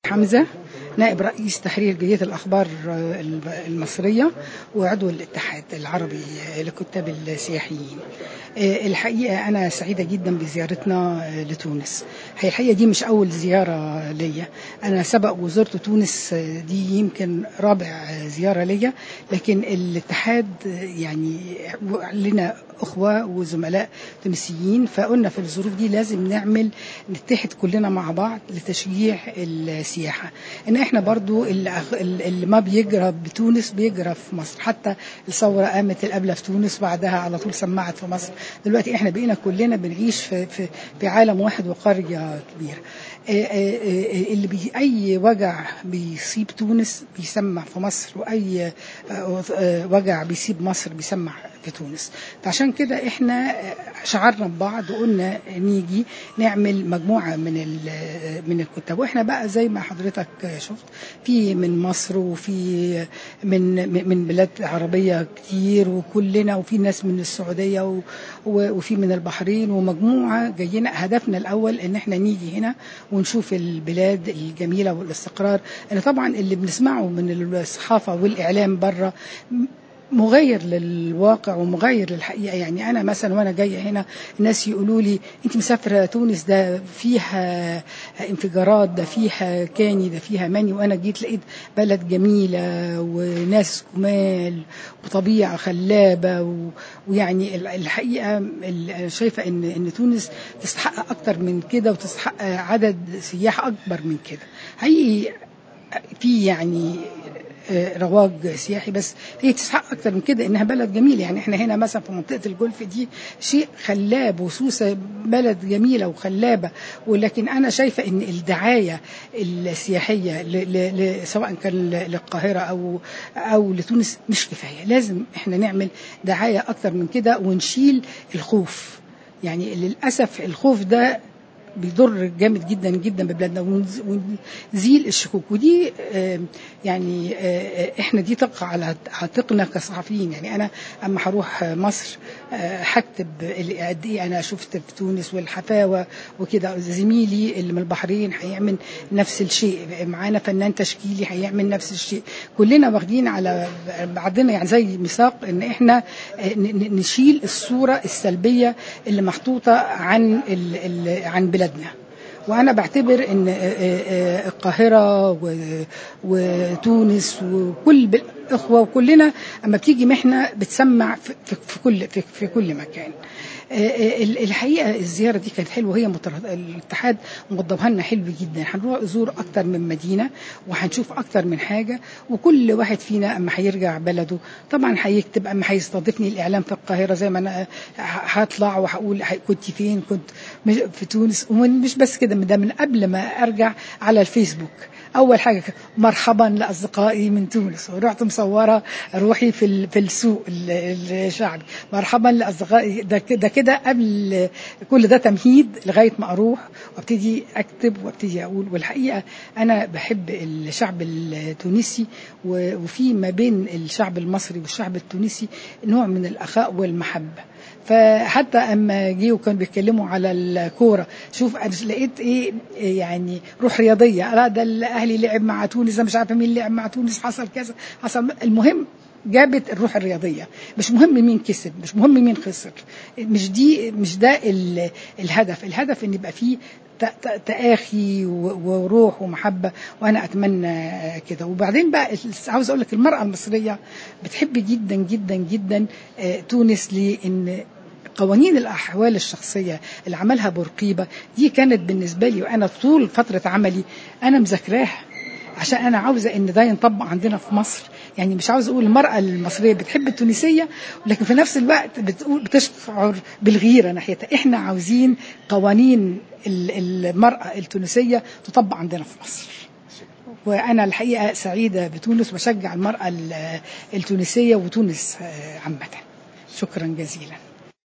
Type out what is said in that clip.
حمزة نائب رئيس تحرير جريدة الأخبار المصرية وعضو الاتحاد العربي لكتاب السياحيين الحقيقة أنا سعيدة جدا بزيارتنا لتونس هي الحقيقة دي مش أول زيارة ليا أنا سبق وزرت تونس دي يمكن رابع زيارة ليا لكن الاتحاد يعني لنا أخوة وزملاء تونسيين فقلنا في الظروف دي لازم نعمل نتحد كلنا مع بعض لتشجيع السياحة إن إحنا برضو اللي ما بيجرى بتونس بيجرى في مصر حتى الثورة قامت القبلة في تونس بعدها على طول سمعت في مصر دلوقتي إحنا بقينا كلنا بنعيش في, في, في عالم واحد وقرية كبيرة اللي بي اي وجع بيصيب تونس بيسمع في مصر واي وجع بيصيب مصر بيسمع في تونس فعشان كده احنا شعرنا ببعض وقلنا نيجي نعمل مجموعه من من الكتاب واحنا بقى زي ما حضرتك شفت في من مصر وفي من من بلاد عربيه كتير وكلنا وفي ناس من السعوديه وفي من البحرين ومجموعه جايين هدفنا الاول ان احنا نيجي هنا ونشوف البلاد الجميله والاستقرار انا طبعا اللي بنسمعه من الصحافه والاعلام بره مغير للواقع ومغير للحقيقه يعني انا مثلا وانا جايه هنا الناس يقولوا لي انت مسافره تونس ده فيها انفجارات ده فيها كاني ده فيها ماني وانا جيت لقيت بلد جميله وناس جمال وطبيعه خلابه و... ويعني الحقيقه انا شايفه ان ان تونس تستحق اكتر من كده وتستحق عدد سياح اكبر من كده حقيقي في يعني رواج سياحي بس هي تستحق اكتر من كده انها بلد جميل يعني احنا هنا مثلا في منطقه الجولف دي شيء خلاب وسوسه بلد جميله وخلابه ولكن انا شايفه ان الدعايه السياحيه ل ل سواء كان للقاهره او او لتونس مش كفايه لازم احنا نعمل دعايه اكتر من كده ونشيل الخوف يعني للاسف الخوف ده بيضر جامد جدا جدا ببلادنا ونزيل الشكوك ودي يعني احنا دي تقع على عاتقنا كصحفيين يعني انا اما هروح مصر هكتب قد ايه انا شفت في تونس والحفاوه وكده زميلي اللي من البحرين هيعمل نفس الشيء معانا فنان تشكيلي هيعمل نفس الشيء كلنا واخدين على بعضنا يعني زي ميثاق ان احنا نشيل الصوره السلبيه اللي محطوطه عن ال ال عن بلادنا وانا بعتبر ان القاهره وتونس وكل الاخوه وكلنا اما بتيجي محنه بتسمع في كل في كل مكان الحقيقه الزياره دي كانت حلوه هي الاتحاد موضبها لنا حلو جدا هنروح نزور اكتر من مدينه وهنشوف اكتر من حاجه وكل واحد فينا اما هيرجع بلده طبعا هيكتب اما هيستضيفني الاعلام في القاهره زي ما انا هطلع وهقول كنت فين كنت في تونس ومش بس كده ده من قبل ما ارجع على الفيسبوك اول حاجه مرحبا لاصدقائي من تونس ورحت مصوره روحي في في السوق الشعبي مرحبا لاصدقائي ده كده كده قبل كل ده تمهيد لغايه ما اروح وابتدي اكتب وابتدي اقول والحقيقه انا بحب الشعب التونسي وفي ما بين الشعب المصري والشعب التونسي نوع من الاخاء والمحبه فحتى اما جه وكانوا بيتكلموا على الكوره شوف انا لقيت ايه يعني روح رياضيه لا ده الاهلي لعب مع تونس مش عارفه مين لعب مع تونس حصل كذا حصل المهم جابت الروح الرياضيه مش مهم مين كسب مش مهم مين خسر مش دي مش ده الهدف الهدف ان يبقى فيه تآخي وروح ومحبة وأنا أتمنى كده وبعدين بقى عاوز أقول لك المرأة المصرية بتحب جدا جدا جدا تونس لأن قوانين الأحوال الشخصية اللي عملها بورقيبة دي كانت بالنسبة لي وأنا طول فترة عملي أنا مذاكراها عشان أنا عاوزة إن ده ينطبق عندنا في مصر يعني مش عاوز اقول المراه المصريه بتحب التونسيه ولكن في نفس الوقت بتقول بتشعر بالغيره ناحيتها احنا عاوزين قوانين المراه التونسيه تطبق عندنا في مصر وانا الحقيقه سعيده بتونس وبشجع المراه التونسيه وتونس عامه شكرا جزيلا